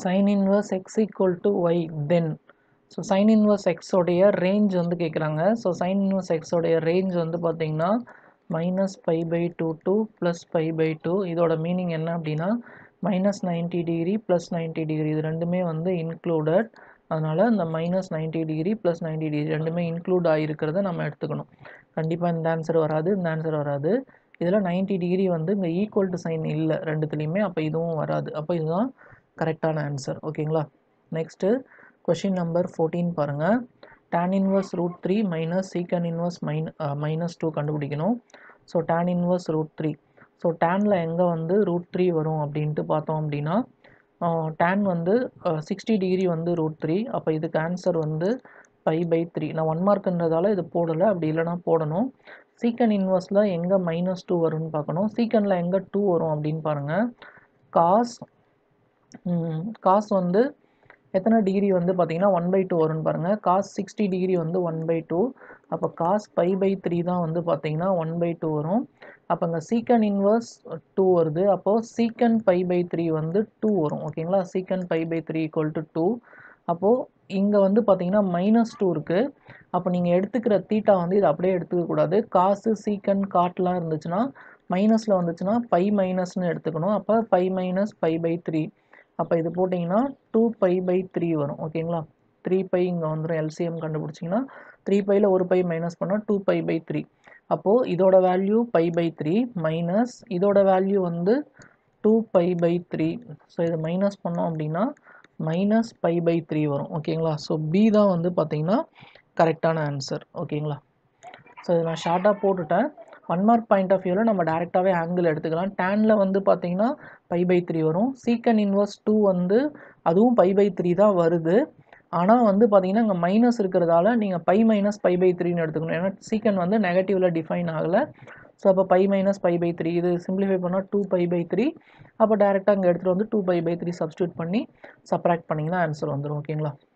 sign inverse x equal to y then so sine inverse எக்ஸோடைய range வந்து கேட்குறாங்க so sine inverse எக்ஸோடைய range வந்து பார்த்தீங்கன்னா minus pi by two two plus pi by two இதோட meaning என்ன அப்படின்னா minus ninety degree plus ninety degree இது ரெண்டுமே வந்து இன்க்ளூடட் அதனால் இந்த minus ninety degree plus ninety degree ரெண்டுமே இன்க்ளூட் ஆகிருக்கிறத நம்ம எடுத்துக்கணும் கண்டிப்பாக இந்த ஆன்சர் வராது இந்த ஆன்சர் வராது இதில் நைன்ட்டி டிகிரி வந்து இங்கே ஈக்குவல் டு சைன் இல்லை ரெண்டுத்துலேயுமே அப்போ இதுவும் வராது அப்போ இதுதான் கரெக்டான ஆன்சர் ஓகேங்களா நெக்ஸ்ட்டு கொஷின் நம்பர் ஃபோர்டீன் பாருங்கள் tan inverse root three minus secant inverse mine minus two கண்டுபிடிக்கணும் so tan inverse root three so டேனில் எங்கே வந்து ரூட் த்ரீ வரும் அப்படின்ட்டு பார்த்தோம் அப்படின்னா டேன் வந்து சிக்ஸ்டி டிகிரி வந்து ரூட் த்ரீ அப்போ இதுக்கு ஆன்சர் வந்து பை பை த்ரீ நான் ஒன் மார்க்குன்றதால இது போடலை அப்படி இல்லைனா போடணும் சீக்கன் இன்வர்ஸில் எங்கே மைனஸ் டூ வரும்னு பார்க்கணும் சீக்கனில் எங்கே டூ வரும் அப்படின்னு பாருங்கள் காஸ் காஸ் வந்து எத்தனை டிகிரி வந்து பார்த்தீங்கன்னா ஒன் பை டூ வரும்னு பாருங்கள் காஸ் சிக்ஸ்டி டிகிரி வந்து ஒன் பை டூ அப்போ காஸ் பை பை த்ரீ தான் வந்து பார்த்தீங்கன்னா ஒன் பை டூ வரும் அப்போ இங்கே சீக்கன் இன்வர்ஸ் டூ வருது அப்போது சீக்கன் பை பை த்ரீ வந்து டூ வரும் ஓகேங்களா secant pi by three equal to two அப்போது இங்கே வந்து பார்த்தீங்கன்னா மைனஸ் டூ இருக்குது அப்போ நீங்கள் எடுத்துக்கிற தீட்டா வந்து இது அப்படியே எடுத்துக்கக்கூடாது காசு சீக்கன் காட்லாம் இருந்துச்சுன்னா மைனஸில் வந்துச்சுன்னா பை மைனஸ்னு எடுத்துக்கணும் அப்போ pi minus pi by three அப்போ இது போட்டிங்கன்னா டூ பை பை த்ரீ வரும் ஓகேங்களா த்ரீ பை இங்கே வந்துடும் எல்சிஎம் கண்டுபிடிச்சிங்கன்னா த்ரீ பையில் ஒரு பை மைனஸ் பண்ணால் டூ பை பை த்ரீ அப்போது இதோட value pi by three minus இதோட வேல்யூ வந்து two pi by three so இது மைனஸ் பண்ணோம் அப்படின்னா மைனஸ் பை பை த்ரீ வரும் ஓகேங்களா ஸோ பி தான் வந்து பார்த்தீங்கன்னா கரெக்டான ஆன்சர் ஓகேங்களா ஸோ இதை நான் ஷார்ட்டாக போட்டுட்டேன் ஒன் மார்க் பாயிண்ட் ஆஃப் வியூவில் நம்ம டேரெக்டாகவே ஆங்கிள் எடுத்துக்கலாம் டேனில் வந்து பார்த்தீங்கன்னா பை பை த்ரீ வரும் சீக்கன் இன்வர்ஸ் டூ வந்து அதுவும் பை பை த்ரீ தான் வருது ஆனால் வந்து பார்த்தீங்கன்னா இங்கே மைனஸ் இருக்கிறதால நீங்கள் பை மைனஸ் பை பை த்ரீன்னு எடுத்துக்கணும் ஏன்னா சீக்கன் வந்து நெகட்டிவில் டிஃபைன் ஆகலை ஸோ அப்போ pi minus pi by three இது சிம்பிளிஃபை பண்ணால் டூ பை பை த்ரீ அப்போ டேரெக்டாக இங்கே எடுத்துகிட்டு வந்து two pi by three substitute பண்ணி சப்ராக்ட் பண்ணிங்கன்னா ஆன்சர் வந்துடும் ஓகேங்களா